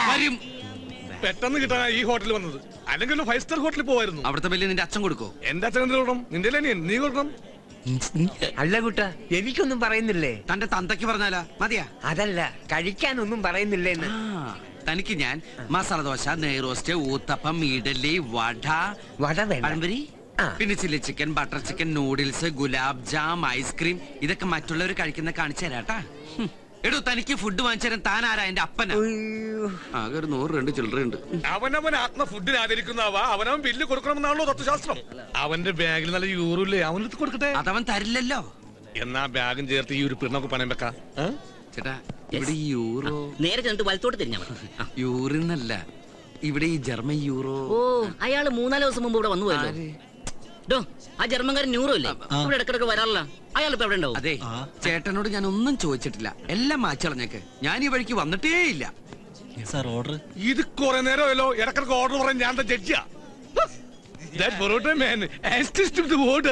വരും പെട്ടെന്ന് കിട്ടാൻ ഈ ഹോട്ടലിൽ വന്നത് അല്ലെങ്കിൽ ഒരു ഫൈവ് സ്റ്റാർ ഹോട്ടലിൽ പോവായിരുന്നു അവിടുത്തെ ബില്ല് നിന്റെ അച്ഛൻ കൊടുക്കോ എന്റെ അച്ഛൻ എന്തിനു കൊടുക്കണം നിന്റെ അനിയൻ നീ കൊടുക്കണം അല്ല കുട്ട എനിക്കൊന്നും പറയുന്നില്ലേ തന്റെ തന്തയ്ക്ക് പറഞ്ഞാലാ മതിയാ അതല്ല കഴിക്കാനൊന്നും പറയുന്നില്ലേന്ന് ആ, തനിക്ക് ഞാൻ മസാല ദോശ നെയ്റോസ്റ്റ് ഊത്തപ്പം ഇഡലി വട വട വേണ്ട പഴംപൊരി ആ. പിന്നെ chilli chicken butter chicken noodles gulab jam ice cream ഇതൊക്കെ മറ്റുള്ളവർ കഴിക്കുന്ന കാണിച്ചു തരാട്ടാ ഹും. എടോ തനിക്ക് ഫുഡ് വാങ്ങിച്ചു തരാൻ താൻ ആരാ എന്റെ അപ്പന ഉയ്യോ. ആകെ ഒരു നൂറ് രണ്ട് ചില്ലറയുണ്ട് അവനവൻ ആത്മ ഫുഡിന് ആദരിക്കുന്നവ അവനവൻ ബില്ല് കൊടുക്കണമെന്നാണല്ലോ തത്വശാസ്ത്രം അവന്റെ ബാഗിൽ നല്ല യൂറോ ഇല്ലേ അവനെടുത്ത് കൊടുക്കട്ടെ അതവൻ തരില്ലല്ലോ എന്നാ ബാഗും ചേർത്ത് ഈ ഒരു പിണ്ണൊക്കെ പണയം വെക്കാം ഏ? ചേട്ടാ ഇവിടെ ഈ യൂറോ നേരെ ചെന്നിട്ട് വലത്തോട്ട് തിരിഞ്ഞാൽ മതി ആ. യൂറിന്നല്ല ഇവിടെ ഈ ജർമ്മൻ യൂറോ ഓ അയാള് മൂന്നാല് ദിവസം മുമ്പ് ഇവിടെ വന്നു പോയല്ലോ ആര്? ഡോ ആ ജർമ്മൻകാരൻ ന്യൂറോ ഇല്ലേ ഇവിടെ ഇടക്കിടക്ക് വരാറില്ല അയാൾ ഇപ്പൊ എവിടെ ഉണ്ടാവും അതെ ചേട്ടനോട് ഞാൻ ഒന്നും ചോദിച്ചിട്ടില്ല എല്ലാം മാച്ചളഞ്ഞേക്ക് ഞാൻ ഈ വഴിക്ക് വന്നിട്ടേ ഇല്ല സാർ ഓർഡർ ഇത് കുറെ നേരമല്ലോ ഇടക്കിടക്ക് ഓർഡർ പറയാൻ ഞാൻ ജഡ്ജിയാ That parotta man asked to the order.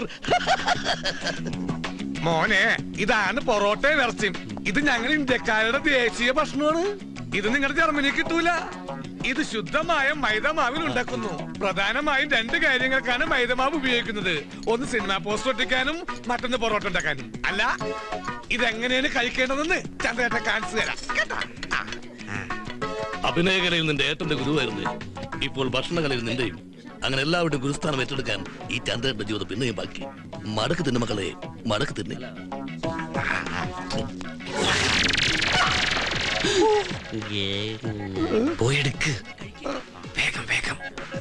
മോനെ ഇതാണ് പൊറോട്ടയും ഇറച്ചിയും ഇത് ഞങ്ങൾ ഇന്ത്യക്കാരുടെ ദേശീയ ഭക്ഷണമാണ് ഇത് നിങ്ങളുടെ ജർമ്മനി കിട്ടൂല ഇത് ശുദ്ധമായ മൈദമാവിൽ ഉണ്ടാക്കുന്നു പ്രധാനമായും രണ്ട് കാര്യങ്ങൾക്കാണ് മൈദമാവ് ഉപയോഗിക്കുന്നത് ഒന്ന് സിനിമ പോസ്റ്റർ ഒട്ടിക്കാനും മറ്റൊന്ന് പൊറോട്ട ഉണ്ടാക്കാനും അല്ല ഇതെങ്ങനെയാണ് കഴിക്കേണ്ടതെന്ന് ചന്ദ്രേട്ട കാണിച്ചു തരാം കേട്ടോ ആ. അഭിനയകലയിൽ നിന്റെ ഏട്ടന്റെ ഗുരുവായിരുന്നു ഇപ്പോൾ ഭക്ഷണകലയിൽ നിന്റെയും അങ്ങനെ എല്ലാവരുടെയും ഗുരുസ്ഥാനം ഏറ്റെടുക്കാൻ ഈ ചന്ദ്രന്റെ ജീവിതം പിന്നെയും ബാക്കി മടക്ക് തിന്നെ മക്കളെ മടക്ക് തിന്നെ പോയെടുക്ക് വേഗം വേഗം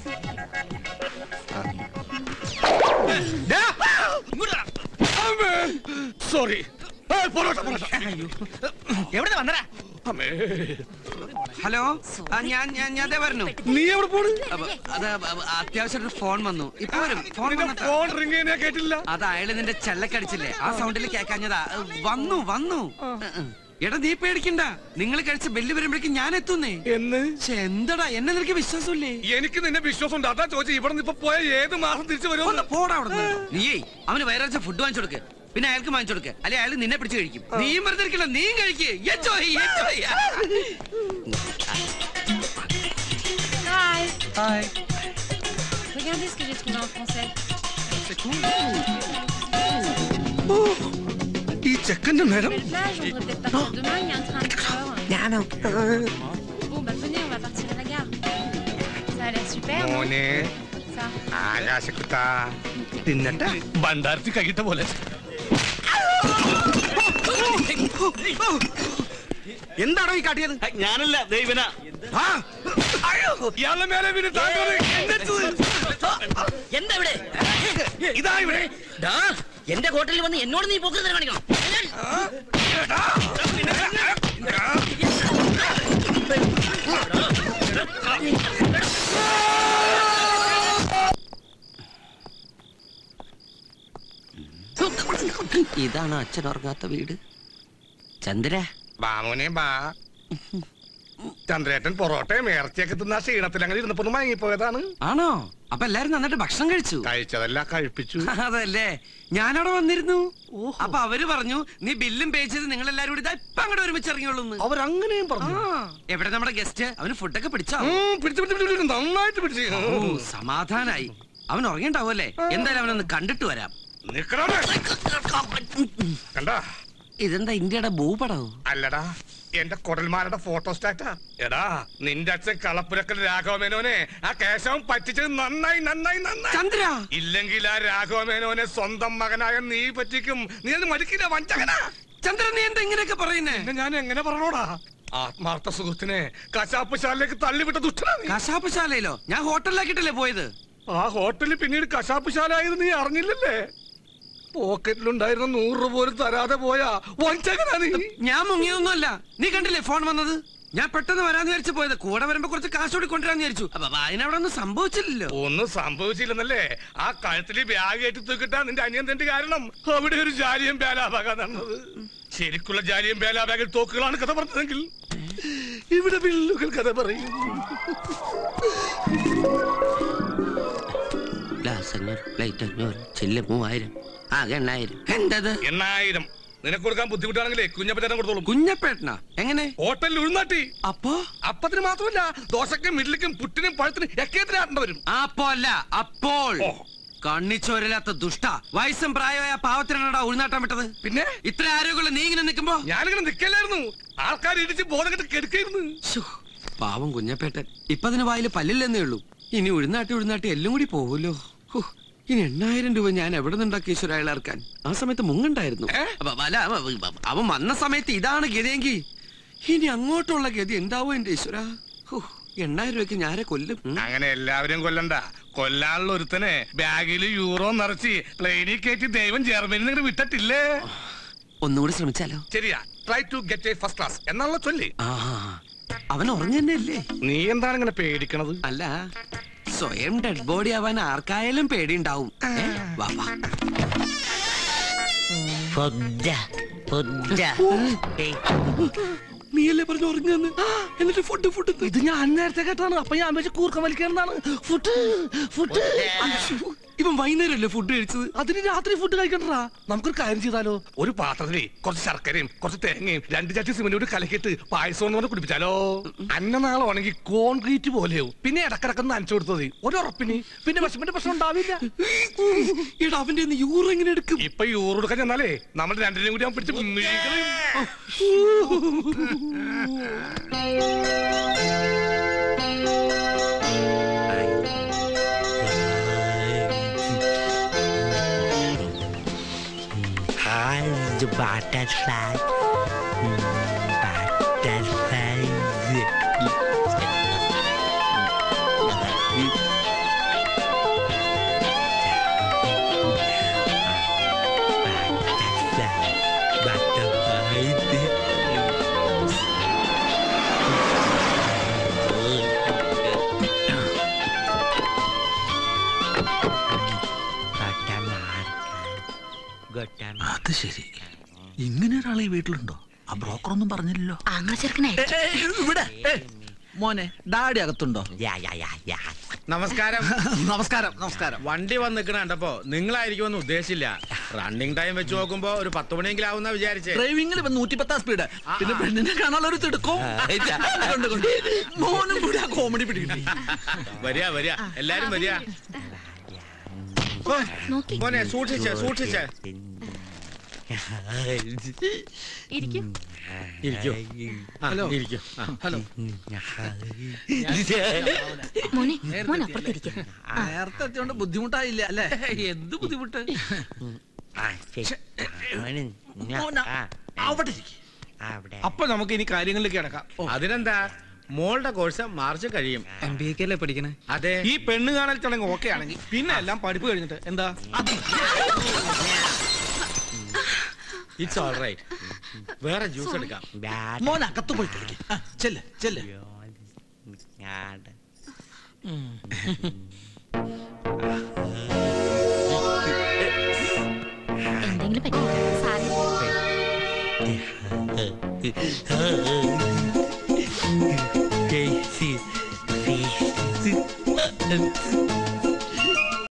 സോറി പൊറോട്ട പൊറോട്ട എവിടെ വന്നടാ അമ്മേ ഹലോ ആ, ഞാൻ ഞാൻ ഞാൻ ദേ വരണു നീ എവിടെ പോണ് അപ്പൊ അത് അത്യാവശ്യം ഫോൺ വന്നു ഇപ്പൊ വരും ഫോൺ നിന്റെ വന്നിട്ടാ ഫോൺ റിംഗ് ചെയ്യുന്ന കേട്ടില്ല അത് അയാള് നിന്റെ ചെല്ലക്കടിച്ചില്ലേ ആ സൗണ്ടിൽ കേക്കാഞ്ഞതാ ഏ, വന്നു വന്നു ഏ, ഏ. എടാ നീ പേടിക്കണ്ട നിങ്ങൾ കഴിച്ച ബെല്ല് വരുമ്പോഴേക്കും ഞാൻ എത്തുന്നേ എന്ന് പക്ഷെ എന്തടാ എന്നെ നിനക്ക് വിശ്വാസമില്ലേ എനിക്ക് നിന്നെ വിശ്വാസം ഉണ്ട് അതാ ചോദിച്ചു ഇവിടെ നിന്ന് ഇപ്പൊ പോയ ഏത് മാസം തിരിച്ചു ഒന്ന് വരുമോ പോടാ അവിടെ നീയേ അവന് വയറാഴ്ച ഫുഡ് വാങ്ങിച്ചു കൊടുക്ക് പിന്നെ അയാൾക്ക് വാങ്ങിച്ചു കൊടുക്ക് അല്ലെ അയാൾ നിന്നെ പിടിച്ച് കഴിക്കും നീയും വെറുതെ ഇരിക്കില്ല നീയും കഴിക്ക് enjoy enjoy Hi. Hi. Regardez ce que j'ai trouvé en français. ഈ ചെക്കന്റെ നേരം Belle plage, on devrait peut-être partir demain, il y a un train à 4 heures. ഞാനോ Bon, bah venez, on va partir à la gare. Ça a l'air super, non മോനെ Ça. ആകാശക്കുത്ത തിന്നട്ടെ ഭണ്ടാരത്തി കഴിട്ട പോലെ എന്താണോ ഈ കാട്ടിയത് ഞാനല്ല ദൈവന ആ! അയ്യോ! ഇയാളുടെ മേലെ വീണ് താങ്കൾ എന്താ ഇവിടെ ഇതാ ഇവിടെ ഡാ, എന്റെ ഹോട്ടലിൽ വന്ന് എന്നോട് നീ പോക്കറ്റ് കാണിക്കണം ഇതാണ് അച്ഛൻ ഉറങ്ങാത്ത വീട് ചന്ദ്ര ബാ മോനെ ബാ ചന്ദ്രേട്ടൻ പൊറോട്ടയും ഇറച്ചിയൊക്കെ തിന്ന ക്ഷീണത്തിൽ അങ്ങനെ ഇരുന്നപ്പോ ഒന്ന് മയങ്ങിപ്പോയതാണ് ആണോ അപ്പൊ എല്ലാരും നന്നായിട്ട് ഭക്ഷണം കഴിച്ചു കഴിച്ചതല്ല കഴിപ്പിച്ചു അതല്ലേ ഞാനവിടെ വന്നിരുന്നു അപ്പൊ അവര് പറഞ്ഞു നീ ബില്ലും പേ ചെയ്ത് നിങ്ങൾ എല്ലാരും കൂടി ഇതാ ഇപ്പൊ അങ്ങോട്ട് ഒരുമിച്ച് ഇറങ്ങിയുള്ളൂ അവരങ്ങനെയും ആ പറഞ്ഞു എവിടെ നമ്മുടെ ഗസ്റ്റ് അവന് ഫുഡൊക്കെ പിടിച്ചോ ഉം, പിടിച്ച് പിടിച്ച് പിടിച്ച് പിടിച്ച് നന്നായിട്ട് പിടിച്ച് ഓ സമാധാനായി അവൻ ഉറങ്ങിണ്ടാവുമല്ലേ എന്തായാലും അവനൊന്ന് കണ്ടിട്ട് വരാം നിക്കണേ കണ്ടാ ഇതെന്താ ഇന്ത്യയുടെ ഭൂപടവും അല്ലടാ എന്റെ കുടൽമാരുടെ ഫോട്ടോ സ്റ്റാറ്റാ എടാ നിന്റെ അച്ഛൻ കളപ്പുരക്കൽ രാഘവമേനോനെ ആ കേശവൻ പറ്റിച്ചത് നന്നായി നന്നായി നന്നായി ചന്ദ്ര ഇല്ലെങ്കിൽ ആ രാഘവമേനോനെ സ്വന്തം മകനായ നീ പറ്റിക്കും നീ അത് മടിക്കില്ല വഞ്ചകനാ ചന്ദ്ര നീ എന്താ ഇങ്ങനെയൊക്കെ പറയുന്നേ പിന്നെ ഞാൻ എങ്ങനെ പറഞ്ഞോടാ ആത്മാർത്ഥ സുഹൃത്തിനെ കശാപ്പ് ശാലയിലേക്ക് തള്ളിവിട്ട ദുഷ്ടനാ നീ കശാപ്പശാലയിലോ ഞാൻ ഹോട്ടലിലാക്കിട്ടല്ലേ പോയത് ആ ഹോട്ടലിൽ പിന്നീട് കശാപ്പ് ശാല ആയത് നീ അറിഞ്ഞില്ലല്ലേ പോക്കറ്റിലുണ്ടായിരുന്ന നൂറ് രൂപ പോലും തരാതെ പോയാ വഞ്ചകനാ നീ ഞാൻ മുങ്ങിയൊന്നുമല്ല നീ കണ്ടില്ലേ ഫോൺ വന്നത് ഞാൻ പെട്ടെന്ന് വരാന്ന് വിചാരിച്ചു പോയത് കൂടെ വരുമ്പോ കുറച്ച് കാശ് കൂടി കൊണ്ടുവരാന്ന് വിചാരിച്ചു അപ്പൊ അതിനവിടെ ഒന്നും സംഭവിച്ചില്ലല്ലോ ഒന്നും സംഭവിച്ചില്ലെന്നല്ലേ ആ കഴുത്തിൽ ബാഗ് കയറ്റി തൂക്കിട്ടാ നിന്റെ അനിയൻ തന്റെ കാരണം അവിടെ ഒരു ജാലിയും ബേലാബാഗ നടന്നത് ശരിക്കുള്ള ജാലിയും ബേലാബാഗിൽ തോക്കുകളാണ് കഥ പറഞ്ഞതെങ്കിൽ ഇവിടെ വില്ലുകൾ കഥ പറയും ഗ്ലാസ് അഞ്ഞൂറ് പ്ലേറ്റ് അഞ്ഞൂറ് ചില്ല് മൂവായിരം ആകെ എണ്ണായിരം എന്തത് എണ്ണായിരം നിനക്ക് കൊടുക്കാൻ ബുദ്ധിമുട്ടാണെങ്കിലേ കുഞ്ഞപ്പച്ചേട്ടൻ കൊടുത്തോളും കുഞ്ഞപ്പേട്ടനാ എങ്ങനെ ഹോട്ടലിൽ ഉഴുന്നാട്ടി അപ്പോ അപ്പത്തിന് മാത്രമല്ല ദോശക്കും ഇഡ്ലിക്കും പുട്ടിനും പഴത്തിനും ഒക്കെ ആട്ടേണ്ട വരും അപ്പോ അല്ല അപ്പോൾ ഓ. കണ്ണിച്ചോരില്ലാത്ത ദുഷ്ട വയസ്സും പ്രായമായ പാവത്തിനാടാ ഉൾനാട്ടം വിട്ടത് പിന്നെ ഇത്ര ആരോഗ്യമുള്ള നീ ഇങ്ങനെ നിൽക്കുമ്പോ ഞാനിങ്ങനെ നിക്കല്ലായിരുന്നു ആൾക്കാർ ഇടിച്ച് ബോധം കെട്ട് കെടുക്കായിരുന്നു ശ്ശോ, പാവം കുഞ്ഞപ്പേട്ടൻ ഇപ്പൊ അതിന് വായില് പല്ലില്ലെന്നേ ഉള്ളൂ ഇനി ഉഴുന്നാട്ടി ഉഴുന്നാട്ടി എല്ലാം കൂടി പോവുമല്ലോ ഹോ, ഇനി എണ്ണായിരം രൂപ ഞാൻ എവിടെ നിന്നുണ്ടാക്കി ഈശ്വര അയാൾ ഇറക്കാൻ ആ സമയത്ത് മുങ്ങണ്ടായിരുന്നു ഏ? അപ്പ- അല്ല അവ- അവൻ വന്ന സമയത്ത് ഇതാണ് ഗതിയെങ്കിൽ ഇനി അങ്ങോട്ടുള്ള ഗതി എന്താവോ എന്റെ ഈശ്വര ഹോ, എണ്ണായിരം രൂപയ്ക്ക് ഞാരെ കൊല്ലും ഉം. അങ്ങനെ എല്ലാവരും കൊല്ലണ്ട കൊല്ലാനുള്ള ഒരുത്തനെ ബാഗിൽ യൂറോ നിറച്ച് പ്ലെയിനിൽ കയറ്റി ദൈവം ജർമ്മനി നിങ്ങൾ വിട്ടിട്ടില്ലേ ഒന്നുകൂടി ശ്രമിച്ചാലോ ശരിയാ try to get a first class എന്നുള്ള ചൊല്ലി ആ അവൻ ഉറങ്ങന്നല്ലേ നീ എന്താണ് ഇങ്ങനെ പേടിക്കണത് അല്ല സ്വയം ഡെഡ് ബോഡി ആവാൻ ആർക്കായാലും പേടിയുണ്ടാവും ഏ? വാ വാ പൊദ്ദ, പൊദ്ദ. ഏയ്, നീയല്ലേ പറഞ്ഞു ഉറങ്ങുന്നു എന്നിട്ട് ഫുഡ് ഫുഡ് ഇത് ഞാൻ നേരത്തെ കേട്ടാണ് അപ്പൊ ഞാൻ വെച്ച് കൂർക്കം വലിക്കാണെന്നാണ് ഫുഡ് ഫുഡ് ഇവൻ വൈകുന്നേരമല്ലേ ഫുഡ് കഴിച്ചത് അതിന് രാത്രി ഫുഡ് കഴിക്കണ്ടാ നമുക്കൊരു കാര്യം ചെയ്താലോ ഒരു പാത്രത്തില് കുറച്ച് ശർക്കരയും കുറച്ച് തേങ്ങയും രണ്ട് ചട്ടി സിമന്റോട് കലക്കിയിട്ട് പായസം എന്ന് പറഞ്ഞ് കുടിപ്പിച്ചാലോ അന്ന നാളെ ഉണങ്ങി കോൺക്രീറ്റ് പോലെയോ പിന്നെ ഇടക്കിടക്ക് നനച്ചു കൊടുത്തത് ഒരു ഉറപ്പിന് പിന്നെ വിഷമിന്റെ പ്രശ്നം ഉണ്ടാവില്ല എടാ അവന്റെ കയ്യിന്ന് യൂറ് എങ്ങനെ എടുക്കും ഇപ്പൊ ഈ ഊറ് കൊടുക്കാൻ ചെന്നാലേ നമ്മൾ രണ്ടിനെയും കൂടി അവൻ പിടിച്ച് നീക്കളയും. Hi, butterfly. ഉം, butterfly. Butterfly. Butterfly. അത് ശരി ഇങ്ങനെ ഒരാൾ ഈ വീട്ടിലുണ്ടോ ആ ബ്രോക്കർ ഒന്നും പറഞ്ഞില്ലല്ലോ അങ്ങനെ ചെറുക്കനെ ഏ, ഏ, ഇവിടെ ഏ, മോനെ ഡാഡി അകത്തുണ്ടോ Yeah, yeah, yeah, yeah. നമസ്കാരം നമസ്കാരം നമസ്കാരം വണ്ടി വന്ന് നിൽക്കണ കണ്ടപ്പോ നിങ്ങളായിരിക്കുമെന്ന് ഉദ്ദേശിച്ചില്ല റണ്ണിങ് ടൈം വെച്ച് നോക്കുമ്പോ ഒരു പത്ത് മണിയെങ്കിലും ആവുന്ന വിചാരിച്ചേ ഡ്രൈവിംഗിൽ ഇപ്പൊ നൂറ്റിപ്പത്താം സ്പീഡ് പിന്നെ പെണ്ണിനെ കാണാനുള്ള ഒരു തിടുക്കവും കൊണ്ട് കൊണ്ട് മോനും കൂടി ആ കോമഡി പിടിക്കിട്ടി വരിക വരിക എല്ലാരും വരിക ഓ, മോനെ സൂക്ഷിച്ചേ സൂക്ഷിച്ചേ ഇരിക്കും ഇരിക്കൂ ഹലോ. ഇരിക്കൂ ആ. ഹലോ മോനെ മോനെ അപ്പുറത്തിരിക്കും നേരത്തെ എത്തിയോണ്ട് ബുദ്ധിമുട്ടായില്ല അല്ലേ എന്ത് ബുദ്ധിമുട്ട് ആ, ശരി. അവന് ഞാ- മോന, ആ, അവിടെ ഇരിക്ക്. അവിടെ. അപ്പൊ നമുക്ക് ഇനി കാര്യങ്ങളിലേക്ക് കിടക്കാം അതിനെന്താ മോളുടെ കോഴ്സ് മാർച്ച് കഴിയും എം ബി എ അല്ലേ പഠിക്കണേ അതെ ഈ പെണ്ണ് കാണൽ ചടങ്ങ് ഓക്കെ ആണെങ്കിൽ പിന്നെ എല്ലാം പഠിപ്പ് കഴിഞ്ഞിട്ട് എന്താ ഇറ്റ്സ് ഓൾ റൈറ്റ് വേറെ ജ്യൂസ് എടുക്കാം Bad. മോൻ അകത്ത് പോയി കളിക്ക് ആ, ചെല്ല് ചെല്ല് ഞാൻ എന്തെങ്കിലും പറ്റി സാരമില്ല Casey, Casey.